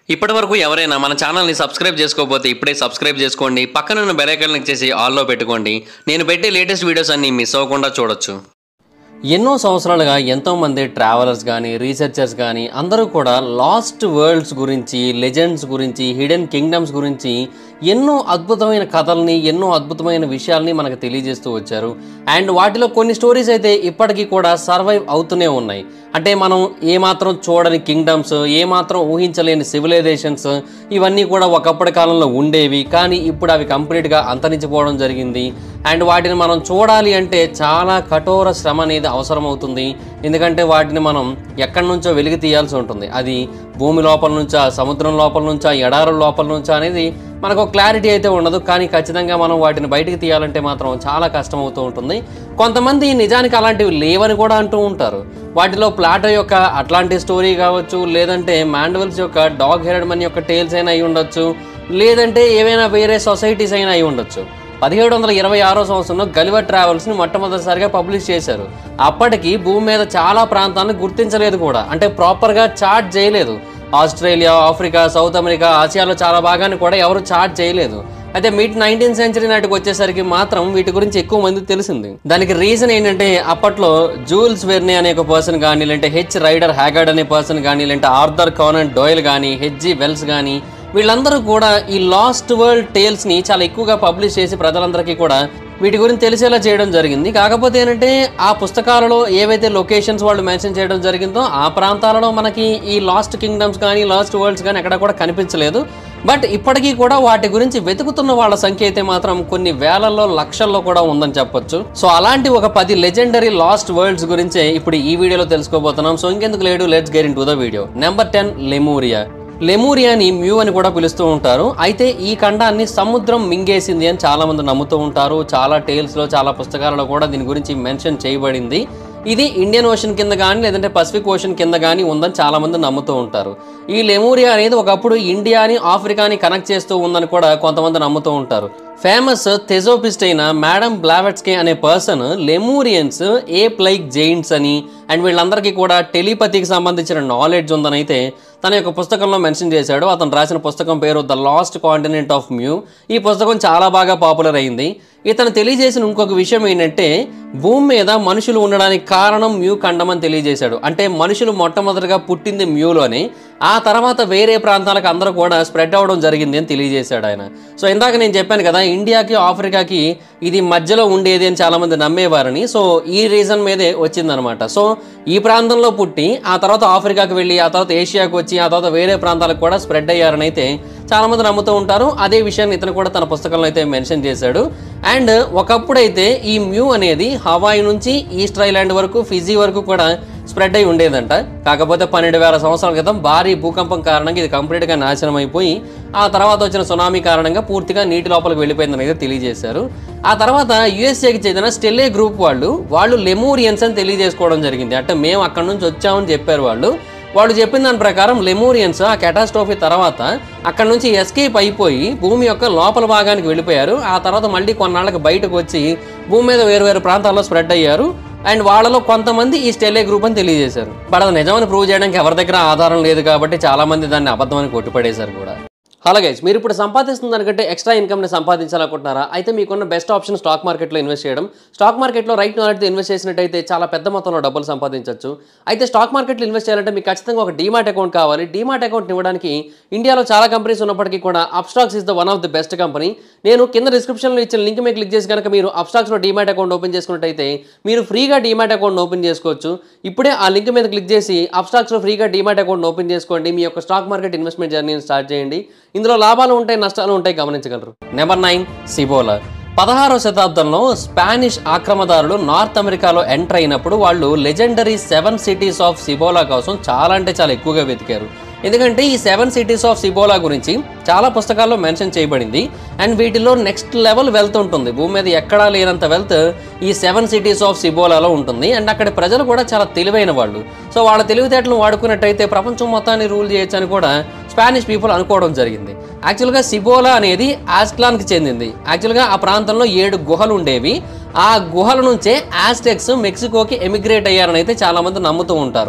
ఇప్పటి వరకు ఎవరైనా మన ఛానల్ని సబ్స్క్రైబ్ చేసుకోకపోతే ఇప్పుడే సబ్స్క్రైబ్ చేసుకోండి పక్కనున్న బెల్ ఐకాన్ క్లిక్ చేసి ఆల్లో పెట్టుకోండి నేను పెట్టే లేటెస్ట్ వీడియోస్ అన్ని మిస్ అవ్వకుండా చూడొచ్చు ఎన్నో సంవత్సరాలుగా ఎంతోమంది ట్రావెలర్స్ కానీ రీసెర్చర్స్ కానీ అందరూ కూడా లాస్ట్ వరల్డ్స్ గురించి లెజెండ్స్ గురించి హిడెన్ కింగ్డమ్స్ గురించి ఎన్నో అద్భుతమైన కథల్ని ఎన్నో అద్భుతమైన విషయాల్ని మనకు తెలియజేస్తూ వచ్చారు అండ్ వాటిలో కొన్ని స్టోరీస్ అయితే ఇప్పటికీ కూడా సర్వైవ్ అవుతూనే ఉన్నాయి అంటే మనం ఏమాత్రం చూడని కింగ్డమ్స్ ఏమాత్రం ఊహించలేని సివిలైజేషన్స్ ఇవన్నీ కూడా ఒకప్పటి కాలంలో ఉండేవి కానీ ఇప్పుడు అవి కంప్లీట్గా అంతరించిపోవడం జరిగింది అండ్ వాటిని మనం చూడాలి అంటే చాలా కఠోర శ్రమ అనేది అవసరం అవుతుంది ఎందుకంటే వాటిని మనం ఎక్కడి నుంచో వెలికి తీయాల్సి ఉంటుంది అది భూమి లోపల నుంచా సముద్రం లోపల నుంచా ఎడారుల లోపల నుంచా అనేది మనకు క్లారిటీ అయితే ఉండదు కానీ ఖచ్చితంగా మనం వాటిని బయటికి తీయాలంటే మాత్రం చాలా కష్టం అవుతూ ఉంటుంది కొంతమంది నిజానికి అలాంటివి లేవని కూడా అంటూ ఉంటారు వాటిలో ప్లాటో యొక్క అట్లాంటి స్టోరీ కావచ్చు లేదంటే మాండవల్స్ యొక్క డాగ్ హెరడ్ మన్ యొక్క టేల్స్ అయినా అయి ఉండొచ్చు లేదంటే ఏవైనా వేరే సొసైటీస్ అయినా అయి ఉండొచ్చు పదిహేడు వందల ఇరవై ఆరో సంవత్సరంలో గలివర్ ట్రావెల్స్ని మొట్టమొదటిసారిగా పబ్లిష్ చేశారు అప్పటికి భూమి మీద చాలా ప్రాంతాలను గుర్తించలేదు కూడా అంటే ప్రాపర్గా చార్ట్ చేయలేదు ఆస్ట్రేలియా ఆఫ్రికా సౌత్ అమెరికా ఆసియాలో చాలా భాగాన్ని కూడా ఎవరు చార్ట్ చేయలేదు అయితే మిడ్ నైన్టీన్త్ సెంచరీ నాటికి వచ్చేసరికి మాత్రం వీటి గురించి ఎక్కువ మంది తెలిసింది దానికి రీజన్ ఏంటంటే అప్పట్లో జూల్స్ వెర్నే అనే ఒక పర్సన్ కానీ లేదంటే హెచ్ రైడర్ హ్యాగర్డ్ అనే పర్సన్ కానీ లేదంటే ఆర్థర్ కానన్ డోయల్ కానీ హెచ్జి వెల్స్ కానీ వీళ్ళందరూ కూడా ఈ లాస్ట్ వరల్డ్ టేల్స్ ని చాలా ఎక్కువగా పబ్లిష్ చేసి ప్రజలందరికీ కూడా వీటి గురించి తెలిసేలా చేయడం జరిగింది కాకపోతే ఏంటంటే ఆ పుస్తకాలలో ఏవైతే లొకేషన్స్ వాళ్ళు మెన్షన్ చేయడం జరిగిందో ఆ ప్రాంతాలలో మనకి ఈ లాస్ట్ కింగ్డమ్స్ కానీ లాస్ట్ వరల్డ్స్ కానీ ఎక్కడ కూడా కనిపించలేదు బట్ ఇప్పటికీ కూడా వాటి గురించి వెతుకుతున్న వాళ్ళ సంఖ్య అయితే మాత్రం కొన్ని వేలల్లో లక్షల్లో కూడా ఉందని చెప్పొచ్చు సో అలాంటి ఒక పది లెజెండరీ లాస్ట్ వరల్డ్స్ గురించే ఇప్పుడు ఈ వీడియోలో తెలుసుకోబోతున్నాం సో ఇంకెందుకు లేడు let's get into the video number ten Lemuria లెమూరియాని మ్యూ అని కూడా పిలుస్తూ ఉంటారు అయితే ఈ ఖండాన్ని సముద్రం మింగేసింది అని చాలా మంది నమ్ముతూ ఉంటారు చాలా టేల్స్ లో చాలా పుస్తకాలలో కూడా దీని గురించి మెన్షన్ చేయబడింది ఇది ఇండియన్ ఓషన్ కింద కానీ లేదంటే పసిఫిక్ ఓషన్ కింద కానీ ఉందని చాలా మంది నమ్ముతూ ఉంటారు ఈ లెమూరియా అనేది ఒకప్పుడు ఇండియాని ఆఫ్రికాని కనెక్ట్ చేస్తూ ఉందని కూడా కొంతమంది నమ్ముతూ ఉంటారు ఫేమస్ థెజోపిస్ట్ అయిన మేడం బ్లావెట్స్కే అనే పర్సన్ లెమూరియన్స్ ఏ ప్లైక్ జైంట్స్ అని అండ్ వీళ్ళందరికీ కూడా టెలిపతికి సంబంధించిన నాలెడ్జ్ ఉందని అయితే తన యొక్క పుస్తకంలో మెన్షన్ చేశాడు అతను రాసిన పుస్తకం పేరు the lost continent of Mu ఈ పుస్తకం చాలా బాగా పాపులర్ అయింది ఇతను తెలియజేసిన ఇంకొక విషయం ఏంటంటే భూమి మీద మనుషులు ఉండడానికి కారణం మ్యూ ఖండం అని తెలియజేశాడు అంటే మనుషులు మొట్టమొదటిగా పుట్టింది మ్యూలోని ఆ తర్వాత వేరే ప్రాంతాలకు అందరూ కూడా స్ప్రెడ్ అవ్వడం జరిగింది అని తెలియజేశాడు ఆయన సో ఇందాక నేను చెప్పాను కదా ఇండియాకి ఆఫ్రికాకి ఇది మధ్యలో ఉండేది అని చాలామంది నమ్మేవారని సో ఈ రీజన్ మీదే వచ్చిందనమాట సో ఈ ప్రాంతంలో పుట్టి ఆ తర్వాత ఆఫ్రికాకి వెళ్ళి ఆ తర్వాత ఏషియాకి వచ్చి ఆ తర్వాత వేరే ప్రాంతాలకు కూడా స్ప్రెడ్ అయ్యారని అయితే చాలామంది నమ్ముతూ ఉంటారు అదే విషయాన్ని ఇతను కూడా తన పుస్తకంలో అయితే మెన్షన్ చేశాడు అండ్ ఒకప్పుడైతే ఈ మ్యూ అనేది హవాయి నుంచి ఈస్ట్ ఐలాండ్ వరకు ఫిజీ వరకు కూడా స్ప్రెడ్ అయి ఉండేదంట కాకపోతే పన్నెండు వేల సంవత్సరాల క్రితం భారీ భూకంపం కారణంగా ఇది కంప్లీట్గా నాశనం అయిపోయి ఆ తర్వాత వచ్చిన సునామీ కారణంగా పూర్తిగా నీటి లోపలికి వెళ్ళిపోయిందని అయితే తెలియజేశారు ఆ తర్వాత యుఎస్ఏకి చెందిన స్టెల్లే గ్రూప్ వాళ్ళు వాళ్ళు లెమూరియన్స్ అని తెలియజేసుకోవడం జరిగింది అంటే మేము అక్కడ నుంచి వచ్చామని చెప్పారు వాళ్ళు వాళ్ళు చెప్పిన దాని ప్రకారం లెమూరియన్స్ ఆ కెటాస్ట్రోఫీ తర్వాత అక్కడ నుంచి ఎస్కేప్ అయిపోయి భూమి యొక్క లోపల భాగానికి వెళ్ళిపోయారు ఆ తర్వాత మళ్ళీ కొన్నాళ్ళకి బయటకు వచ్చి భూమి మీద వేరు వేరు ప్రాంతాల్లో స్ప్రెడ్ అయ్యారు అండ్ వాళ్ళలో కొంతమంది ఈ స్టెల్లే గ్రూప్ అని తెలియజేశారు బట్ అది నిజమని ప్రూవ్ చేయడానికి ఎవరి దగ్గర ఆధారం లేదు కాబట్టి చాలా మంది దాన్ని అబద్ధమని కొట్టుపడేశారు కూడా హలో గైస్ మీరు ఇప్పుడు సంపాదిస్తున్న దానికంటే ఎక్స్ట్రా ఇన్కమ్ని సంపాదించాలనుకుంటున్నారా అయితే మీకున్న బెస్ట్ ఆప్షన్ స్టాక్ మార్కెట్లో ఇన్వెస్ట్ చేయడం స్టాక్ మార్కెట్లో రైట్ నాలెడ్జ్తో ఇన్వెస్ట్ చేసినట్టయితే చాలా పెద్ద మొత్తంలో డబ్బులు సంపాదించవచ్చు అయితే స్టాక్ మార్కెట్లో ఇన్వెస్ట్ చేయాలంటే మీకు ఖచ్చితంగా ఒక డీమాట్ అకౌంట్ కావాలి డీమాట్ అకౌంట్ ఇవ్వడానికి ఇండియాలో చాలా కంపెనీస్ ఉన్నప్పటికీ కూడా Upstox is the one of the best company నేను కింద డిస్క్రిప్షన్లో ఇచ్చిన లింక్ మీద క్లిక్ చేసి కనుక మీరు అప్స్టాక్స్లో డీమాట్ అకౌంట్ ఓపెన్ చేసుకున్నట్టయితే మీరు ఫ్రీగా డీమాట్ అకౌంట్ ఓపెన్ చేసుకోవచ్చు ఇప్పుడే ఆ లింక్ మీద క్లిక్ చేసి అప్స్టాక్స్లో ఫ్రీగా డీమాట్ అకౌంట్ ఓపెన్ చేసుకోండి మీ యొక్క స్టాక్ మార్కెట్ ఇన్వెస్ట్మెంట్ జర్నీని స్టార్ట్ చేయండి ఇందులో లాభాలు ఉంటాయి నష్టాలు ఉంటాయి గమనించగలరు నెంబర్ నైన్ సిబోలా పదహారవ శతాబ్దంలో స్పానిష్ ఆక్రమదారులు నార్త్ అమెరికాలో ఎంటర్ అయినప్పుడు వాళ్ళు legendary seven cities of Cibola కోసం చాలా అంటే చాలా ఎక్కువగా వెతికారు ఎందుకంటే ఈ సెవెన్ సిటీస్ ఆఫ్ సిబోలా గురించి చాలా పుస్తకాల్లో మెన్షన్ చేయబడింది అండ్ వీటిలో నెక్స్ట్ లెవెల్ వెల్త్ ఉంటుంది భూమి మీద ఎక్కడా లేనంత వెల్త్ ఈ సెవెన్ సిటీస్ ఆఫ్ సిబోలాలో ఉంటుంది అండ్ అక్కడ ప్రజలు కూడా చాలా తెలివైన వాళ్ళు సో వాళ్ళ తెలివితేటలను వాడుకున్నట్టయితే ప్రపంచం మొత్తాన్ని రూల్ చేయొచ్చు అని కూడా స్పానిష్ పీపుల్ అనుకోవడం జరిగింది యాక్చువల్గా సిబోలా అనేది ఆస్ట్లాన్కి చెందింది యాక్చువల్గా ఆ ప్రాంతంలో ఏడు గుహలు ఉండేవి ఆ గుహల నుంచే ఆస్టెక్స్ మెక్సికోకి ఎమిగ్రేట్ అయ్యారని అయితే చాలామంది నమ్ముతూ ఉంటారు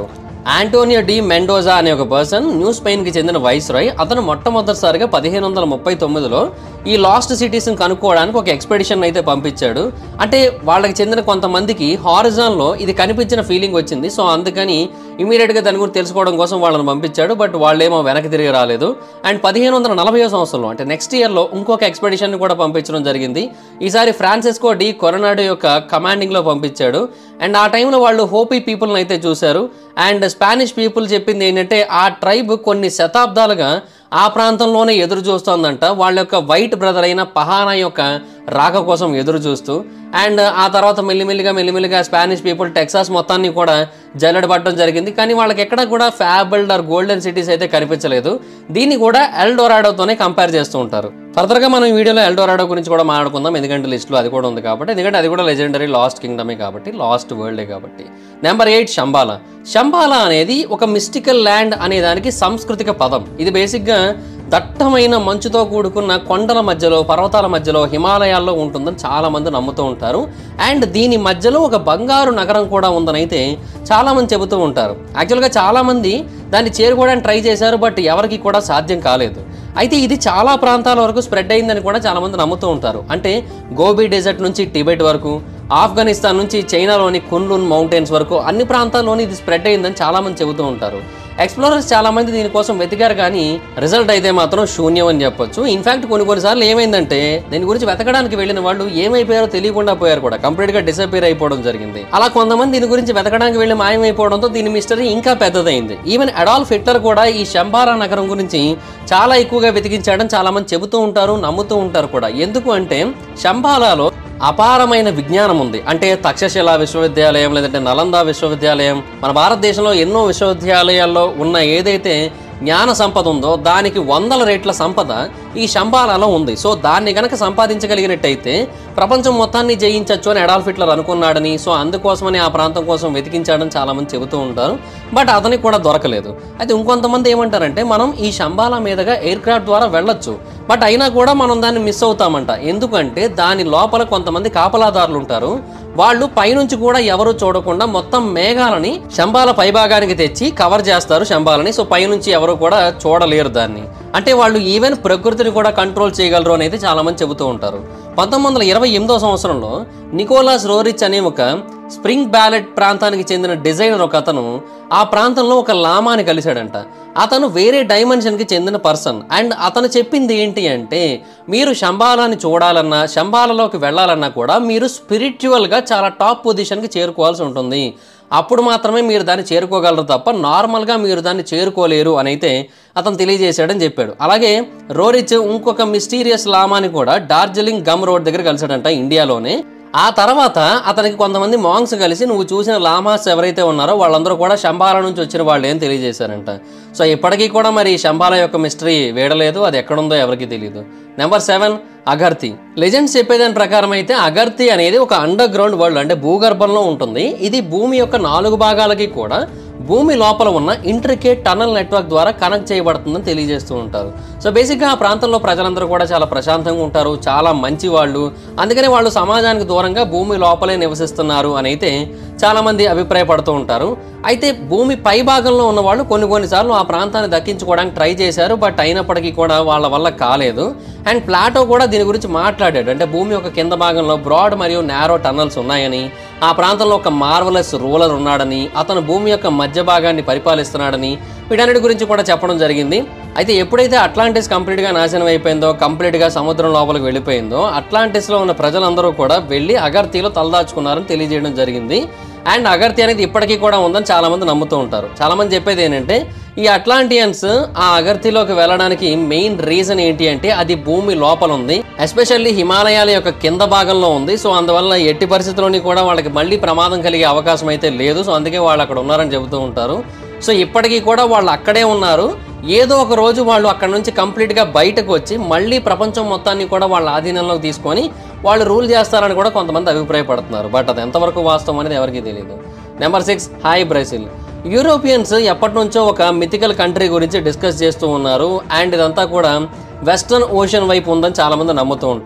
ఆంటోనియో డి మెండోజా అనే ఒక పర్సన్ న్యూ స్పెయిన్కి చెందిన వైస్ రాయ్ అతను మొట్టమొదటిసారిగా పదిహేను వందల ముప్పై తొమ్మిదిలో ఈ లాస్ట్ సిటీస్ని కనుక్కోవడానికి ఒక ఎక్స్పెడిషన్ అయితే పంపించాడు అంటే వాళ్ళకి చెందిన కొంతమందికి హారిజాన్లో ఇది కనిపించిన ఫీలింగ్ వచ్చింది సో అందుకని ఇమీడియట్గా దాని గురించి తెలుసుకోవడం కోసం వాళ్ళని పంపించాడు బట్ వాళ్ళేమో వెనక్కి తిరిగి రాలేదు అండ్ పదిహేను వందల నలభై సంవత్సరంలో అంటే నెక్స్ట్ ఇయర్లో ఇంకొక ఎక్స్పెడిషన్ కూడా పంపించడం జరిగింది ఈసారి ఫ్రాన్సిస్కో డి కొరనాడో యొక్క కమాండింగ్లో పంపించాడు అండ్ ఆ టైంలో వాళ్ళు హోపీ పీపుల్ని అయితే చూశారు అండ్ స్పానిష్ పీపుల్ చెప్పింది ఏంటంటే ఆ ట్రైబ్ కొన్ని శతాబ్దాలుగా ఆ ప్రాంతంలోనే ఎదురు చూస్తోందంట వాళ్ళ యొక్క వైట్ బ్రదర్ అయిన పహానా యొక్క రాక కోసం ఎదురు చూస్తూ అండ్ ఆ తర్వాత మెల్లిమెల్లిగా మెల్లిమెల్లిగా స్పానిష్ పీపుల్ టెక్సాస్ మొత్తాన్ని కూడా జల్లెడబట్టడం జరిగింది కానీ వాళ్ళకి ఎక్కడ కూడా ఫ్యాబల్డ్ ఆర్ గోల్డెన్ సిటీస్ అయితే కనిపించలేదు దీన్ని కూడా ఎల్డోరాడోతోనే కంపేర్ చేస్తూ ఉంటారు ఫర్దర్గా మనం ఈ వీడియోలో ఎల్డోరాడో గురించి కూడా మాట్లాడుకుందాం ఎందుకంటే లిస్ట్లో అది కూడా ఉంది కాబట్టి ఎందుకంటే అది కూడా లెజెండరీ లాస్ట్ కింగ్డమే కాబట్టి లాస్ట్ వరల్డే కాబట్టి నెంబర్ ఎయిట్ శంబాలా శంబాలా అనేది ఒక మిస్టికల్ ల్యాండ్ అనే దానికి సాంస్కృతిక పదం ఇది బేసిక్గా దట్టమైన మంచుతో కూడుకున్న కొండల మధ్యలో పర్వతాల మధ్యలో హిమాలయాల్లో ఉంటుందని చాలా మంది నమ్ముతూ ఉంటారు అండ్ దీని మధ్యలో ఒక బంగారు నగరం కూడా ఉందని అయితే చాలా మంది చెబుతూ ఉంటారు యాక్చువల్గా చాలా మంది దాన్ని చేరుకోవడానికి ట్రై చేశారు బట్ ఎవరికి కూడా సాధ్యం కాలేదు అయితే ఇది చాలా ప్రాంతాల వరకు స్ప్రెడ్ అయిందని కూడా చాలా మంది నమ్ముతూ ఉంటారు అంటే గోబీ డెజర్ట్ నుంచి టిబెట్ వరకు ఆఫ్ఘనిస్తాన్ నుంచి చైనాలోని కున్లున్ మౌంటైన్స్ వరకు అన్ని ప్రాంతాల్లోని ఇది స్ప్రెడ్ అయిందని చాలా మంది చెబుతూ ఉంటారు ఎక్స్ప్లోరర్స్ చాలా మంది దీనికోసం వెతికారు కానీ రిజల్ట్ అయితే మాత్రం శూన్యం అని చెప్పొచ్చు ఇన్ఫాక్ట్ కొన్ని కొన్నిసార్లు ఏమైందంటే దీని గురించి వెతకడానికి వెళ్ళిన వాళ్ళు ఏమైపోయారో తెలియకుండా పోయారు కూడా కంప్లీట్ గా డిసపేర్ అయిపోవడం జరిగింది అలా కొంతమంది దీని గురించి వెతకడానికి వెళ్ళి మాయమైపోవడంతో దీని మిస్టరీ ఇంకా పెద్దదైంది ఈవెన్ అడాల్ఫ్ హిట్లర్ కూడా ఈ శంబారా నగరం గురించి చాలా ఎక్కువగా వెతికించాడని చాలా మంది చెబుతూ ఉంటారు నమ్ముతూ ఉంటారు కూడా ఎందుకు అంటే శంబాలాలో అపారమైన విజ్ఞానం ఉంది అంటే తక్షశిల విశ్వవిద్యాలయం లేదంటే నలంద విశ్వవిద్యాలయం మన భారతదేశంలో ఎన్నో విశ్వవిద్యాలయాల్లో ఉన్న ఏదైతే జ్ఞాన సంపద ఉందో దానికి వందల రేట్ల సంపద ఈ శంబాలాలో ఉంది సో దాన్ని గనక సంపాదించగలిగినట్టయితే ప్రపంచం మొత్తాన్ని జయించవచ్చు అని అడాల్ఫ్ హిట్లర్ అనుకున్నాడని సో అందుకోసమని ఆ ప్రాంతం కోసం వెతికించాడని చాలా మంది చెబుతూ ఉంటారు బట్ అతనికి కూడా దొరకలేదు అయితే ఇంకొంతమంది ఏమంటారంటే మనం ఈ శంబాలా మీదుగా ఎయిర్ క్రాఫ్ట్ ద్వారా వెళ్ళొచ్చు బట్ అయినా కూడా మనం దాన్ని మిస్ అవుతామంట ఎందుకంటే దాని లోపల కొంతమంది కాపలాదారులు ఉంటారు వాళ్ళు పైనుంచి కూడా ఎవరు చూడకుండా మొత్తం మేఘాలని శంబాల పైభాగానికి తెచ్చి కవర్ చేస్తారు శంబాలని సో పైనుంచి ఎవరు కూడా చూడలేరు దాన్ని అంటే వాళ్ళు ఈవెన్ ప్రకృతిని కూడా కంట్రోల్ చేయగలరు అని అయితే చాలా మంది చెబుతూ ఉంటారు పంతొమ్మిది వందల ఇరవై ఎనిమిదో సంవత్సరంలో నికోలాస్ రోరిచ్ అనే ఒక స్ప్రింగ్ బ్యాలెట్ ప్రాంతానికి చెందిన డిజైనర్ ఒక అతను ఆ ప్రాంతంలో ఒక లామాని కలిశాడంట అతను వేరే డైమెన్షన్కి చెందిన పర్సన్ అండ్ అతను చెప్పింది ఏంటి అంటే మీరు శంబాలాని చూడాలన్నా శంబాలలోకి వెళ్ళాలన్నా కూడా మీరు స్పిరిచువల్గా చాలా టాప్ పొజిషన్కి చేరుకోవాల్సి ఉంటుంది అప్పుడు మాత్రమే మీరు దాన్ని చేరుకోగలరు తప్ప నార్మల్గా మీరు దాన్ని చేరుకోలేరు అని అయితే అతను తెలియజేశాడని చెప్పాడు అలాగే రోరిచ్ ఇంకొక మిస్టీరియస్ లామాని కూడా డార్జిలింగ్ గమ్ రోడ్ దగ్గర కలిశాడంట ఇండియాలోనే ఆ తర్వాత అతనికి కొంతమంది మాంగ్స్ కలిసి నువ్వు చూసిన లామాస్ ఎవరైతే ఉన్నారో వాళ్ళందరూ కూడా శంబాల నుంచి వచ్చిన వాళ్ళు ఏం తెలియజేశారంట సో ఇప్పటికీ కూడా మరి శంబాల యొక్క మిస్టరీ వేడలేదు అది ఎక్కడుందో ఎవరికి తెలియదు నెంబర్ సెవెన్ అగర్తి లెజెండ్స్ చెప్పేదాని ప్రకారం అయితే అగర్తి అనేది ఒక అండర్ గ్రౌండ్ వరల్డ్ అంటే భూగర్భంలో ఉంటుంది ఇది భూమి యొక్క నాలుగు భాగాలకి కూడా భూమి లోపల ఉన్న ఇంట్రికేట్ టనల్ నెట్వర్క్ ద్వారా కనెక్ట్ చేయబడుతుందని తెలియజేస్తూ ఉంటారు సో బేసిక్గా ఆ ప్రాంతంలో ప్రజలందరూ కూడా చాలా ప్రశాంతంగా ఉంటారు చాలా మంచి వాళ్ళు అందుకనే వాళ్ళు సమాజానికి దూరంగా భూమి లోపలే నివసిస్తున్నారు అని అయితే చాలామంది అభిప్రాయపడుతూ ఉంటారు అయితే భూమి పై భాగంలో ఉన్న వాళ్ళు కొన్ని కొన్నిసార్లు ఆ ప్రాంతాన్ని దక్కించుకోవడానికి ట్రై చేశారు బట్ అయినప్పటికీ కూడా వాళ్ళ వల్ల కాలేదు అండ్ ప్లాటో కూడా దీని గురించి మాట్లాడాడు అంటే భూమి యొక్క కింద భాగంలో బ్రాడ్ మరియు నారో టన్నల్స్ ఉన్నాయని ఆ ప్రాంతంలో ఒక మార్వలస్ రూలర్ ఉన్నాడని అతను భూమి యొక్క మధ్య భాగాన్ని పరిపాలిస్తున్నాడని వీటన్నిటి గురించి కూడా చెప్పడం జరిగింది అయితే ఎప్పుడైతే అట్లాంటిస్ కంప్లీట్గా నాశనం అయిపోయిందో కంప్లీట్గా సముద్రం లోపలికి వెళ్ళిపోయిందో అట్లాంటిస్లో ఉన్న ప్రజలందరూ కూడా వెళ్ళి అగర్తీలో తలదాచుకున్నారని తెలియజేయడం జరిగింది అండ్ అగర్తి అనేది ఇప్పటికీ కూడా ఉందని చాలా మంది నమ్ముతూ ఉంటారు చాలా మంది చెప్పేది ఏంటంటే ఈ అట్లాంటియన్స్ ఆ అగర్తిలోకి వెళ్ళడానికి మెయిన్ రీజన్ ఏంటి అంటే అది భూమి లోపల ఉంది ఎస్పెషల్లీ హిమాలయాల యొక్క కింద భాగంలో ఉంది సో అందువల్ల ఎట్టి పరిస్థితుల్లోని కూడా వాళ్ళకి మళ్ళీ ప్రమాదం కలిగే అవకాశం అయితే లేదు సో అందుకే వాళ్ళు అక్కడ ఉన్నారని చెబుతూ ఉంటారు సో ఇప్పటికీ కూడా వాళ్ళు అక్కడే ఉన్నారు ఏదో ఒక రోజు వాళ్ళు అక్కడ నుంచి కంప్లీట్గా బయటకు వచ్చి మళ్ళీ ప్రపంచం మొత్తాన్ని కూడా వాళ్ళ ఆధీనంలోకి తీసుకొని వాళ్ళు రూల్ చేస్తారని కూడా కొంతమంది అభిప్రాయపడుతున్నారు బట్ అది ఎంతవరకు వాస్తవం అనేది ఎవరికీ తెలియదు number six Hy Brasil Europeans ఎప్పటి నుంచో ఒక మిథికల్ కంట్రీ గురించి డిస్కస్ చేస్తూ ఉన్నారు అండ్ ఇదంతా కూడా వెస్ట్రన్ ఓషన్ వైపు ఉందని చాలామంది నమ్ముతూ ఉంటారు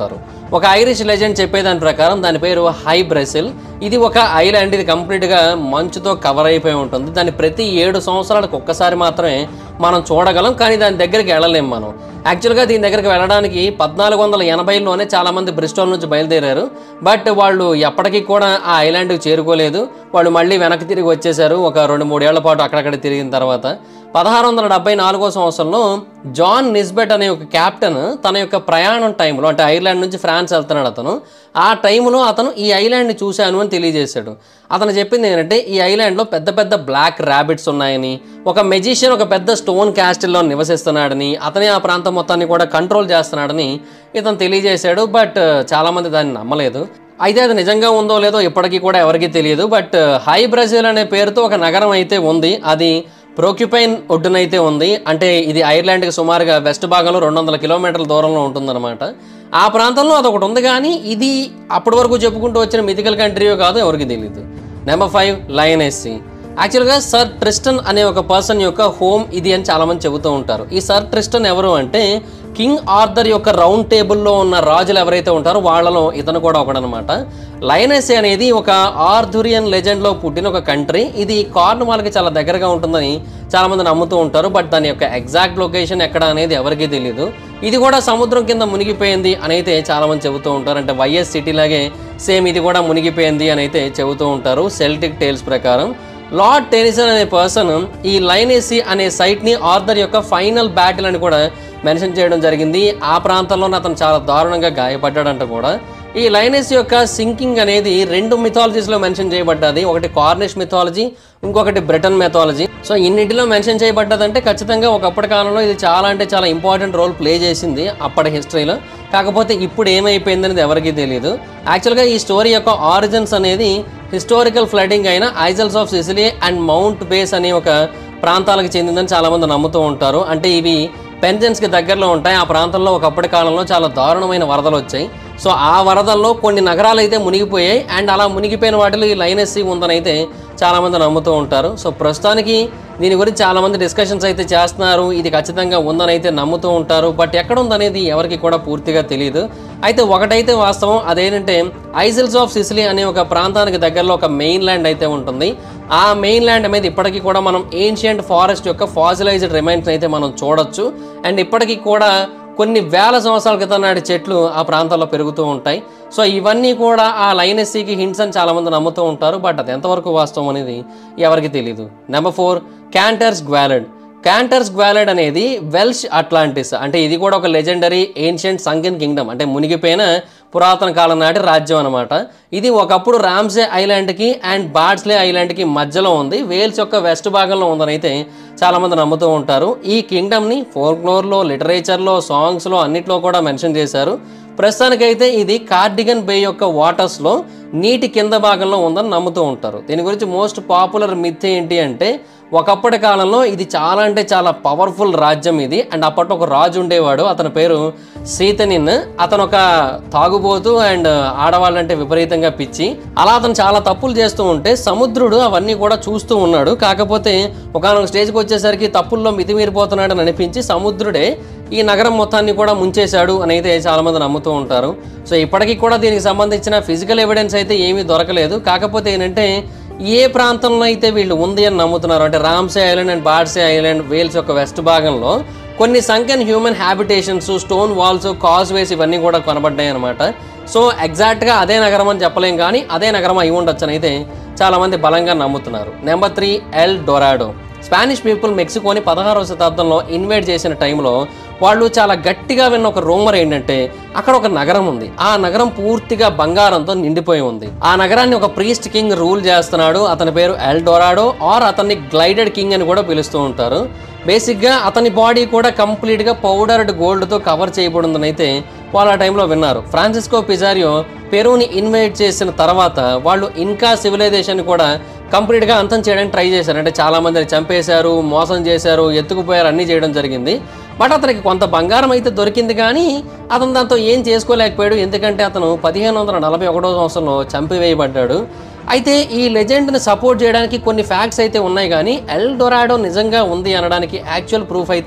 ఒక ఐరిష్ లెజెండ్ చెప్పేదాని ప్రకారం దాని పేరు హై బ్రెసిల్ ఇది ఒక ఐలాండ్ ఇది కంప్లీట్గా మంచుతో కవర్ అయిపోయి ఉంటుంది దాన్ని ప్రతి ఏడు సంవత్సరాలకు ఒక్కసారి మాత్రమే మనం చూడగలం కానీ దాని దగ్గరికి వెళ్ళలేం మనం యాక్చువల్గా దీని దగ్గరికి వెళ్ళడానికి పద్నాలుగు వందల ఎనభైలోనే చాలామంది బ్రిస్టోల్ నుంచి బయలుదేరారు బట్ వాళ్ళు ఎప్పటికీ కూడా ఆ ఐలాండ్కి చేరుకోలేదు వాళ్ళు మళ్ళీ వెనక్కి తిరిగి వచ్చేసారు ఒక రెండు మూడేళ్ల పాటు అక్కడక్కడ తిరిగిన తర్వాత పదహారు వందల డెబ్బై నాలుగో సంవత్సరంలో జాన్ నిస్బెట్ అనే ఒక కెప్టెన్ తన యొక్క ప్రయాణం టైంలో అంటే ఐర్లాండ్ నుంచి ఫ్రాన్స్ వెళ్తున్నాడు అతను ఆ టైంలో అతను ఈ ఐలాండ్ని చూశాను అని తెలియజేశాడు అతను చెప్పింది ఏంటంటే ఈ ఐలాండ్లో పెద్ద పెద్ద బ్లాక్ ర్యాబిట్స్ ఉన్నాయని ఒక మెజిషియన్ ఒక పెద్ద స్టోన్ క్యాస్టిల్లో నివసిస్తున్నాడని అతనే ఆ ప్రాంతం మొత్తాన్ని కూడా కంట్రోల్ చేస్తున్నాడని ఇతను తెలియజేశాడు బట్ చాలామంది దాన్ని నమ్మలేదు అయితే అది నిజంగా ఉందో లేదో ఇప్పటికీ కూడా ఎవరికీ తెలియదు బట్ హై బ్రెజిల్ అనే పేరుతో ఒక నగరం అయితే ఉంది అది ప్రోక్యుపైన్ ఒడ్డునైతే ఉంది అంటే ఇది ఐర్లాండ్కి సుమారుగా వెస్ట్ భాగంలో రెండు వందల కిలోమీటర్ల దూరంలో ఉంటుందన్నమాట ఆ ప్రాంతంలో అదొకటి ఉంది కానీ ఇది అప్పటి వరకు చెప్పుకుంటూ వచ్చిన మిథికల్ కంట్రీయో కాదు ఎవరికి తెలియదు నెంబర్ ఫైవ్ లయనెస్సీ యాక్చువల్గా సర్ ట్రిస్టన్ అనే ఒక పర్సన్ యొక్క హోమ్ ఇది అని చాలామంది చెబుతూ ఉంటారు ఈ సర్ ట్రిస్టన్ ఎవరు అంటే కింగ్ ఆర్థర్ యొక్క రౌండ్ టేబుల్లో ఉన్న రాజులు ఎవరైతే ఉంటారో వాళ్ళలో ఇతను కూడా ఒకడనమాట లయనెస్ అనేది ఒక ఆర్థురియన్ లెజెండ్లో పుట్టిన ఒక కంట్రీ ఇది కార్న్వాల్కి చాలా దగ్గరగా ఉంటుందని చాలామంది నమ్ముతూ ఉంటారు బట్ దాని యొక్క ఎగ్జాక్ట్ లొకేషన్ ఎక్కడ అనేది ఎవరికీ తెలియదు ఇది కూడా సముద్రం కింద మునిగిపోయింది అని అయితే చాలామంది చెబుతూ ఉంటారు అంటే వైఎస్ సిటీ లాగే సేమ్ ఇది కూడా మునిగిపోయింది అని అయితే చెబుతూ ఉంటారు సెల్టిక్ టేల్స్ ప్రకారం లార్డ్ టెనిసన్ అనే పర్సన్ ఈ లైనేసి అనే సైట్ని ఆర్థర్ యొక్క ఫైనల్ బ్యాటిల్ అని కూడా మెన్షన్ చేయడం జరిగింది ఆ ప్రాంతంలోనే అతను చాలా దారుణంగా గాయపడ్డాడంట కూడా ఈ లైనెస్ యొక్క సింకింగ్ అనేది రెండు మిథాలజీస్లో మెన్షన్ చేయబడ్డది ఒకటి కార్నిష్ మిథాలజీ ఇంకొకటి బ్రిటన్ మెథాలజీ సో ఇన్నింటిలో మెన్షన్ చేయబడ్డదంటే ఖచ్చితంగా ఒకప్పటి కాలంలో ఇది చాలా అంటే చాలా ఇంపార్టెంట్ రోల్ ప్లే చేసింది అప్పటి హిస్టరీలో కాకపోతే ఇప్పుడు ఏమైపోయింది అనేది ఎవరికీ తెలియదు యాక్చువల్గా ఈ స్టోరీ యొక్క ఆరిజిన్స్ అనేది హిస్టారికల్ ఫ్లడింగ్ అయిన Isles of Scilly and Mount Bays అనే ఒక ప్రాంతాలకు చెందిందని చాలామంది నమ్ముతూ ఉంటారు అంటే ఇవి పెన్జన్స్కి దగ్గరలో ఉంటాయి ఆ ప్రాంతంలో ఒకప్పటి కాలంలో చాలా దారుణమైన వరదలు వచ్చాయి సో ఆ వరదల్లో కొన్ని నగరాలు అయితే మునిగిపోయాయి అండ్ అలా మునిగిపోయిన వాటిలో ఈ లైనెస్సీ ఉందని అయితే చాలామంది నమ్ముతూ ఉంటారు సో ప్రస్తుతానికి దీని గురించి చాలామంది డిస్కషన్స్ అయితే చేస్తున్నారు ఇది ఖచ్చితంగా ఉందని అయితే నమ్ముతూ ఉంటారు బట్ ఎక్కడ ఉందనేది ఎవరికి కూడా పూర్తిగా తెలియదు అయితే ఒకటైతే వాస్తవం అదేంటంటే ఐజిల్స్ ఆఫ్ సిసిలీ అనే ఒక ప్రాంతానికి దగ్గరలో ఒక మెయిన్ ల్యాండ్ అయితే ఉంటుంది ఆ మెయిన్ ల్యాండ్ మీద ఇప్పటికీ కూడా మనం ఏన్షియంట్ ఫారెస్ట్ యొక్క ఫాజిలైజ్డ్ రిమైన్స్ అయితే మనం చూడొచ్చు అండ్ ఇప్పటికీ కూడా కొన్ని వేల సంవత్సరాల క్రితం నాటి చెట్లు ఆ ప్రాంతాల్లో పెరుగుతూ ఉంటాయి సో ఇవన్నీ కూడా ఆ లైనెస్సీకి హింట్స్ అని చాలామంది నమ్ముతూ ఉంటారు బట్ అది ఎంతవరకు వాస్తవం అనేది ఎవరికి తెలియదు number four Cantre'r Gwaelod Cantre'r Gwaelod అనేది వెల్ష్ అట్లాంటిస్ అంటే ఇది కూడా ఒక లెజెండరీ ఏన్షియంట్ సంకెన్ కింగ్డమ్ అంటే మునిగిపోయిన పురాతన కాలం నాటి రాజ్యం అనమాట ఇది ఒకప్పుడు రామ్సే ఐలాండ్కి అండ్ బాడ్స్లే ఐలాండ్కి మధ్యలో ఉంది వేల్స్ యొక్క వెస్ట్ భాగంలో ఉందని అయితే చాలామంది నమ్ముతూ ఉంటారు ఈ కింగ్డమ్ని ఫోల్క్లోర్లో లిటరేచర్లో సాంగ్స్లో అన్నిట్లో కూడా మెన్షన్ చేశారు ప్రస్తుతానికైతే ఇది కార్డిగన్ బే యొక్క వాటర్స్లో నీటి కింద భాగంలో ఉందని నమ్ముతూ ఉంటారు దీని గురించి మోస్ట్ పాపులర్ మిత్ ఏంటి అంటే ఒకప్పటి కాలంలో ఇది చాలా అంటే చాలా పవర్ఫుల్ రాజ్యం ఇది అండ్ అప్పట్లో ఒక రాజు ఉండేవాడు అతని పేరు సీతనిన్ అతను ఒక తాగుబోతు అండ్ ఆడవాళ్ళంటే విపరీతంగా పిచ్చి అలా అతను చాలా తప్పులు చేస్తూ ఉంటే సముద్రుడు అవన్నీ కూడా చూస్తూ ఉన్నాడు కాకపోతే ఒకనొక స్టేజ్కి వచ్చేసరికి తప్పుల్లో మితిమీరిపోతున్నాడు అని అనిపించి సముద్రుడే ఈ నగరం మొత్తాన్ని కూడా ముంచేశాడు అని అయితే చాలామంది నమ్ముతూ ఉంటారు సో ఇప్పటికీ కూడా దీనికి సంబంధించిన ఫిజికల్ ఎవిడెన్స్ అయితే ఏమీ దొరకలేదు కాకపోతే ఏంటంటే ఏ ప్రాంతంలో అయితే వీళ్ళు ఉంది అని నమ్ముతున్నారు అంటే Ramsey Island and Bardsey Island Wales యొక్క వెస్ట్ భాగంలో కొన్ని సంఖ్యన్ human habitations stone walls causeways ఇవన్నీ కూడా కనబడ్డాయి అనమాట సో ఎగ్జాక్ట్గా అదే నగరం అని చెప్పలేం కానీ అదే నగరం అయి ఉండొచ్చు అని అయితే చాలామంది బలంగా నమ్ముతున్నారు number three El Dorado Spanish people మెక్సికోని పదహారవ శతాబ్దంలో ఇన్వైట్ చేసిన టైంలో వాళ్ళు చాలా గట్టిగా విన్న ఒక రూమర్ ఏంటంటే అక్కడ ఒక నగరం ఉంది ఆ నగరం పూర్తిగా బంగారంతో నిండిపోయి ఉంది ఆ నగరాన్ని ఒక ప్రీస్ట్ కింగ్ రూల్ చేస్తున్నాడు అతని పేరు ఎల్ డొరాడో ఆర్ అతన్ని గ్లైడెడ్ కింగ్ అని కూడా పిలుస్తూ ఉంటారు బేసిక్గా అతని బాడీ కూడా కంప్లీట్గా పౌడర్డ్ గోల్డ్తో కవర్ చేయబడిందని అయితే వాళ్ళు ఆ టైంలో విన్నారు ఫ్రాన్సిస్కో పిజారియో పెరూని ఇన్వైట్ చేసిన తర్వాత వాళ్ళు ఇన్కా సివిలైజేషన్ కూడా కంప్లీట్గా అంతం చేయడానికి ట్రై చేశారు అంటే చాలా మందిని చంపేశారు మోసం చేశారు ఎత్తుకుపోయారు అన్నీ చేయడం జరిగింది బట్ అతనికి కొంత బంగారం అయితే దొరికింది కానీ అతను దాంతో ఏం చేసుకోలేకపోయాడు ఎందుకంటే అతను పదిహేను వందల నలభై ఒకటో సంవత్సరంలో చంపివేయబడ్డాడు అయితే ఈ లెజెండ్ని సపోర్ట్ చేయడానికి కొన్ని ఫ్యాక్ట్స్ అయితే ఉన్నాయి కానీ ఎల్ డొరాడో నిజంగా ఉంది అనడానికి యాక్చువల్ ప్రూఫ్ అయితే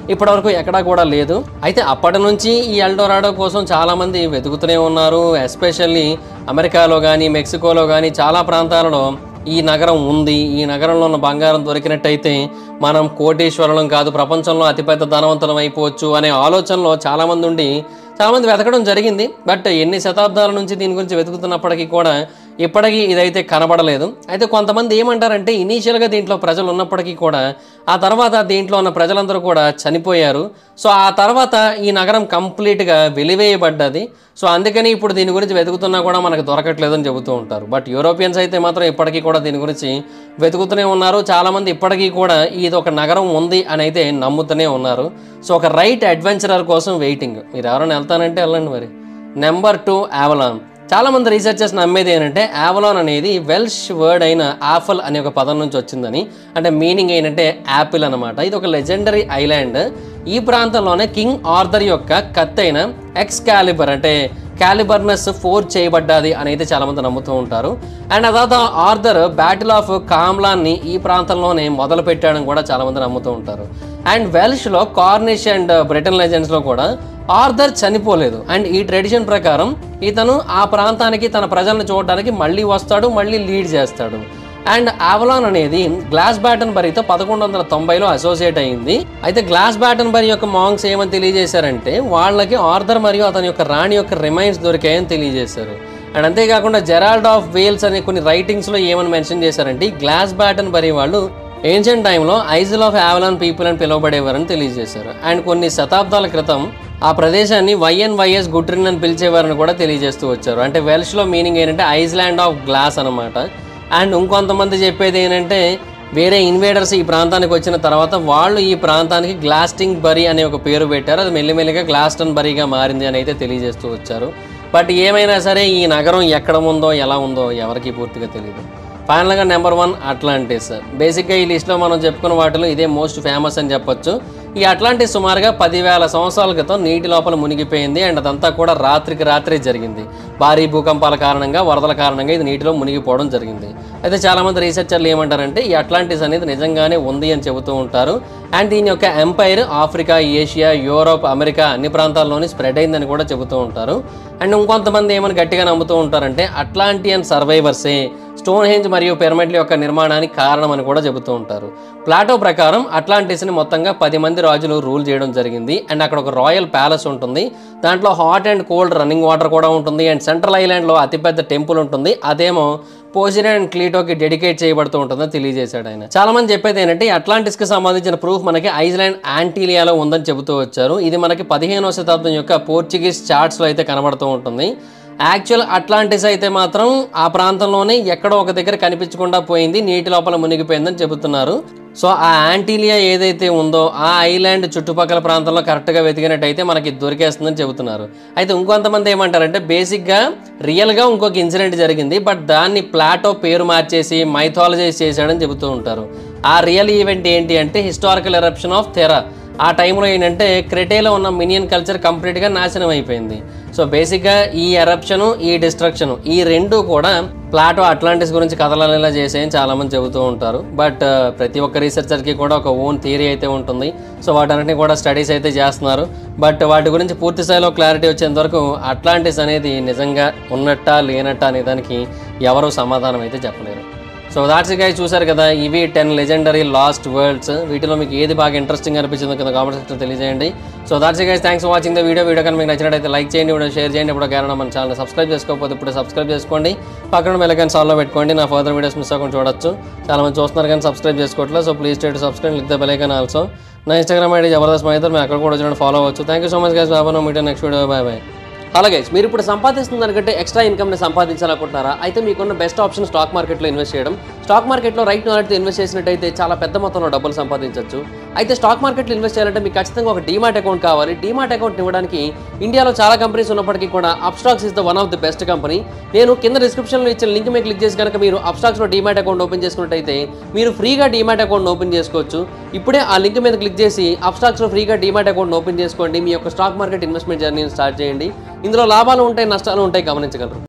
ఇప్పటివరకు ఎక్కడా కూడా లేదు అయితే అప్పటి నుంచి ఈ ఎల్డోరాడో కోసం చాలామంది వెతుకుతూనే ఉన్నారు ఎస్పెషల్లీ అమెరికాలో కానీ మెక్సికోలో కానీ చాలా ప్రాంతాలలో ఈ నగరం ఉంది ఈ నగరంలో ఉన్న బంగారం దొరికినట్టయితే మనం కోటీశ్వరులం కాదు ప్రపంచంలో అతిపెద్ద ధనవంతులం అయిపోవచ్చు అనే ఆలోచనలో చాలామంది ఉండి చాలామంది వెతకడం జరిగింది బట్ ఎన్ని శతాబ్దాల నుంచి దీని గురించి వెతుకుతున్నప్పటికీ కూడా ఇప్పటికీ ఇదైతే కనబడలేదు అయితే కొంతమంది ఏమంటారంటే ఇనీషియల్గా దీంట్లో ప్రజలు ఉన్నప్పటికీ కూడా ఆ తర్వాత దీంట్లో ఉన్న ప్రజలందరూ కూడా చనిపోయారు సో ఆ తర్వాత ఈ నగరం కంప్లీట్గా వెలివేయబడ్డది సో అందుకని ఇప్పుడు దీని గురించి వెతుకుతున్నా కూడా మనకు దొరకట్లేదని చెబుతూ ఉంటారు బట్ యూరోపియన్స్ అయితే మాత్రం ఇప్పటికీ కూడా దీని గురించి వెతుకుతూనే ఉన్నారు చాలామంది ఇప్పటికీ కూడా ఇది ఒక నగరం ఉంది అని అయితే నమ్ముతూనే ఉన్నారు సో ఒక రైట్ అడ్వెంచరర్ కోసం వెయిటింగ్ మీరు ఎవరైనా వెళ్తానంటే వెళ్ళండి మరి నెంబర్ టూ యావలాన్ చాలా మంది రీసెర్చర్స్ నమ్మేది ఏంటంటే యావలాన్ అనేది వెల్ష్ వర్డ్ అయిన ఆఫల్ అనే ఒక పదం నుంచి వచ్చిందని అంటే మీనింగ్ ఏంటంటే యాపిల్ అనమాట ఇది ఒక లెజెండరీ ఐలాండ్ ఈ ప్రాంతంలోనే కింగ్ ఆర్థర్ యొక్క కత్తైన ఎక్స్ క్యాలిబర్ అంటే క్యాలిబర్నస్ ఫోర్ చేయబడ్డది అని అయితే చాలా మంది నమ్ముతూ ఉంటారు అండ్ ఆ తర్వాత ఆర్థర్ బ్యాటిల్ ఆఫ్ కామ్లాన్ని ఈ ప్రాంతంలోనే మొదలు పెట్టాడని కూడా చాలా మంది నమ్ముతూ ఉంటారు అండ్ వెల్ష్లో కార్నిష్ అండ్ బ్రిటన్ లెజెండ్స్లో కూడా ఆర్థర్ చనిపోలేదు అండ్ ఈ ట్రెడిషన్ ప్రకారం ఇతను ఆ ప్రాంతానికి తన ప్రజలను చూడడానికి మళ్ళీ వస్తాడు మళ్ళీ లీడ్ చేస్తాడు అండ్ ఆవలాన్ అనేది గ్లాస్ బ్యాటన్ బరీతో పదకొండు వందల తొంభైలో అసోసియేట్ అయింది అయితే గ్లాస్ బ్యాటన్ బరీ యొక్క మాంగ్స్ ఏమని తెలియజేశారంటే వాళ్ళకి ఆర్థర్ మరియు అతని యొక్క రాణి యొక్క రిమైన్స్ దొరికాయని తెలియజేశారు అండ్ అంతేకాకుండా జెరాల్డ్ ఆఫ్ వేల్స్ అనే కొన్ని రైటింగ్స్లో ఏమని మెన్షన్ చేశారంటే ఈ గ్లాస్ బ్యాటన్ బరీ వాళ్ళు ancient time isle of ఆవలాన్ people అని పిలువబడేవారని తెలియజేశారు అండ్ కొన్ని శతాబ్దాల క్రితం ఆ ప్రదేశాన్ని వైఎన్వైఎస్ గుట్రిన్ అని పిలిచేవారని కూడా తెలియజేస్తూ వచ్చారు అంటే వెల్ష్లో మీనింగ్ ఏంటంటే ఐస్లాండ్ ఆఫ్ గ్లాస్ అనమాట అండ్ ఇంకొంతమంది చెప్పేది ఏంటంటే వేరే ఇన్వేడర్స్ ఈ ప్రాంతానికి వచ్చిన తర్వాత వాళ్ళు ఈ ప్రాంతానికి గ్లాస్టింగ్ బరీ అనే ఒక పేరు పెట్టారు అది మెల్లిమెల్లిగా గ్లాస్టన్ బరీగా మారింది అని అయితే తెలియజేస్తూ వచ్చారు బట్ ఏమైనా సరే ఈ నగరం ఎక్కడ ఉందో ఎలా ఉందో ఎవరికి పూర్తిగా తెలియదు ఫైనల్గా నెంబర్ వన్ అట్లాంటిస్ బేసిక్గా ఈ లిస్ట్లో మనం చెప్పుకున్న వాటిలో ఇదే మోస్ట్ ఫేమస్ అని చెప్పొచ్చు ఈ అట్లాంటిస్ సుమారుగా పదివేల సంవత్సరాల క్రితం నీటి లోపల మునిగిపోయింది అండ్ అదంతా కూడా రాత్రికి రాత్రే జరిగింది భారీ భూకంపాల కారణంగా వరదల కారణంగా ఇది నీటిలో మునిగిపోవడం జరిగింది అయితే చాలామంది రీసెర్చర్లు ఏమంటారంటే ఈ అట్లాంటిస్ అనేది నిజంగానే ఉంది అని చెబుతూ ఉంటారు అండ్ దీని యొక్క empire Africa Asia Europe America అన్ని ప్రాంతాల్లోని స్ప్రెడ్ అయిందని కూడా చెబుతూ ఉంటారు అండ్ ఇంకొంతమంది ఏమని గట్టిగా నమ్ముతూ ఉంటారంటే అట్లాంటియన్ సర్వైవర్సే స్టోన్ హేంజ్ మరియు పిరమిడ్ల యొక్క నిర్మాణానికి కారణమని కూడా చెబుతూ ఉంటారు ప్లాటో ప్రకారం అట్లాంటిస్ని మొత్తంగా పది మంది రాజులు రూల్ చేయడం జరిగింది అండ్ అక్కడ ఒక రాయల్ ప్యాలెస్ ఉంటుంది దాంట్లో hot and cold running water కూడా ఉంటుంది అండ్ సెంట్రల్ ఐలాండ్లో అతిపెద్ద టెంపుల్ ఉంటుంది అదేమో పోజిన్ అండ్ క్లీటోకి డెడికేట్ చేయబడుతూ ఉంటుందని తెలియజేశాడు ఆయన చాలా మంది చెప్పేది ఏంటంటే ఈ అట్లాంటిస్ కి సంబంధించిన ప్రూఫ్ మనకి ఐస్లాండ్ యాంటీలియాలో ఉందని చెబుతూ వచ్చారు ఇది మనకి పదిహేనవ శతాబ్దం యొక్క పోర్చుగీస్ చార్ట్స్లో అయితే కనబడుతూ ఉంటుంది యాక్చువల్ అట్లాంటిస్ అయితే మాత్రం ఆ ప్రాంతంలోనే ఎక్కడో ఒక దగ్గర కనిపించకుండా పోయింది నీటి లోపల మునిగిపోయిందని చెబుతున్నారు సో ఆ యాంటీలియా ఏదైతే ఉందో ఆ ఐలాండ్ చుట్టుపక్కల ప్రాంతంలో కరెక్ట్గా వెతికినట్టయితే మనకి దొరికేస్తుందని చెబుతున్నారు అయితే ఇంకొంతమంది ఏమంటారంటే బేసిక్గా రియల్గా ఇంకొక ఇన్సిడెంట్ జరిగింది బట్ దాన్ని ప్లాటో పేరు మార్చేసి మైథాలజైజ్ చేశాడని చెబుతూ ఉంటారు ఆ రియల్ ఈవెంట్ ఏంటి అంటే హిస్టారికల్ ఎరప్షన్ ఆఫ్ థెరా ఆ టైంలో ఏంటంటే క్రెటేలో ఉన్న మినియన్ కల్చర్ కంప్లీట్గా నాశనం అయిపోయింది సో బేసిక్గా ఈ ఎరప్షను ఈ డిస్ట్రక్షను ఈ రెండు కూడా ప్లాటో అట్లాంటిస్ గురించి కథలనేలా చేసేయని చాలామంది చెబుతూ ఉంటారు బట్ ప్రతి ఒక్క రీసెర్చర్కి కూడా ఒక ఓన్ థియరీ అయితే ఉంటుంది సో వాటన్నిటిని కూడా స్టడీస్ అయితే చేస్తున్నారు బట్ వాటి గురించి పూర్తి స్థాయిలో క్లారిటీ వచ్చేంత వరకు అట్లాంటిస్ అనేది నిజంగా ఉన్నట్టా లేనట్టా అనే దానికి ఎవరు సమాధానం అయితే చెప్పలేరు సో దాట్స్ గైస్ చూసారు కదా ఇవి టెన్ లెజెండరీ లాస్ట్ వరల్డ్స్ వీటిలో మీకు ఏది బాగా ఇంట్రెస్టింగ్ అనిపించిందో కింద కామెంట్ సెక్షన్ తెలియజేయండి so that's guys thanks for watching the video video కానీ మీకు నచ్చినట్టయితే లైక్ చేయండి వీడియో షేర్ చేయండి ఇప్పుడు కారణం మన ఛానల్ సబ్స్క్రైబ్ చేసుకోకపోతే ఇప్పుడు సబ్స్క్రైబ్ చేసుకోండి పక్కన బెల్లకన్ సాల్లో పెట్టుకోండి నా ఫర్దర్ వీడియోస్ మిస్ అవ్వకుండా చూడొచ్చు చాలా మంది చూస్తున్నారు కానీ సబ్స్క్రైబ్ చేసుకోవట్లేదు so please state subscribe click the bell icon also నా ఇన్స్టాగ్రామ్ ఐడి జబర్దస్త్ మైదర్ మీరు అక్కడ కూడా వచ్చిన ఫాలో అవ్వచ్చు thank you so much guys Baba Media next video bye bye అలాగే మీరు ఇప్పుడు సంపాదిస్తున్న దానికంటే ఎక్స్ట్రా ఇన్కమ్ని సంపాదించాలనుకుంటున్నారా అయితే మీకున్న బెస్ట్ ఆప్షన్ స్టాక్ మార్కెట్లో ఇన్వెస్ట్ చేయడం స్టాక్ మార్కెట్లో రైట్ నాలెడ్జ్తో ఇన్వెస్ట్ చేసినట్టయితే చాలా పెద్ద మొత్తంలో డబ్బులు సంపాదించవచ్చు అయితే స్టాక్ మార్కెట్లో ఇన్వెస్ట్ చేయాలంటే మీకు ఖచ్చితంగా ఒక డీమాట్ అకౌంట్ కావాలి డీమాట్ అకౌంట్ ఇవ్వడానికి ఇండియాలో చాలా కంపెనీస్ ఉన్నప్పటికీ కూడా Upstox is the one of the best company నేను కింద డిస్క్రిప్షన్లో ఇచ్చిన లింక్ మీద క్లిక్ చేసి కనుక మీరు అప్స్టాక్స్లో డీమాట్ అకౌంట్ ఓపెన్ చేసుకున్నట్టయితే మీరు ఫ్రీగా డీమాట్ అకౌంట్ ఓపెన్ చేసుకోవచ్చు ఇప్పుడే ఆ లింక్ మీద క్లిక్ చేసి అప్స్టాక్స్లో ఫ్రీగా డీమాట్ అకౌంట్ ఓపెన్ చేసుకోండి మీ యొక్క స్టాక్ మార్కెట్ ఇన్వెస్ట్మెంట్ జర్నీని స్టార్ట్ చేయండి ఇందులో లాభాలు ఉంటాయి నష్టాలు ఉంటాయి గమనించగలరు